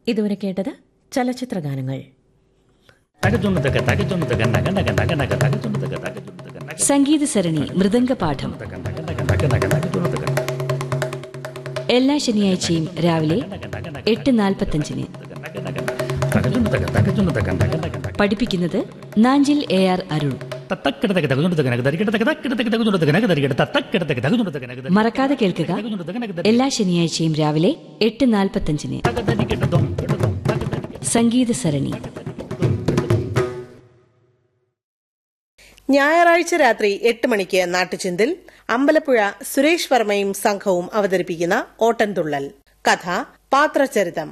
ഇതുവരെ കേട്ടത് ചലച്ചിത്ര ഗാനങ്ങൾ തകച്ചുണ്ടതൊക്കെ തകച്ചുണ്ടതൊക്കെ നക നക നക നക തകച്ചുണ്ടതൊക്കെ തകച്ചുണ്ടതൊക്കെ നക സംഗീത സരണി മൃദംഗപാഠം നക നക നക നക നക തകച്ചുണ്ടതൊക്കെ എല്ലാ ശനിയാഴ്ചയും രാവിലെ എട്ട് നാൽപ്പത്തഞ്ചിന് നക നക തകച്ചുണ്ടതൊക്കെ തകച്ചുണ്ടതൊക്കെ നക നക നക പഠിപ്പിക്കുന്നത് നാഞ്ചിൽ എ ആർ അരുൺ തത്തക്കിടതൊക്കെ തകച്ചുണ്ടതൊക്കെ നക തരികിടതൊക്കെ തക്കിടതൊക്കെ തകച്ചുണ്ടതൊക്കെ നക തരികിട തത്തക്കിടതൊക്കെ തകച്ചുണ്ടതൊക്കെ നക മറക്കാതെ കേൾക്കുക തകച്ചുണ്ടതൊക്കെ നക തരി എല്ലാ ശനിയാഴ്ചയും രാവിലെ എട്ട് നാൽപ്പത്തഞ്ചിന് തക തരികിടതും കിടതും തക തരി സംഗീത സരണി ഞായറാഴ്ച രാത്രി എട്ട് മണിക്ക് നാട്ടുചിന്തിൽ അമ്പലപ്പുഴ സുരേഷ് വർമ്മയും സംഘവും അവതരിപ്പിക്കുന്ന ഓട്ടൻതുള്ളൽ കഥ പാത്രചരിതം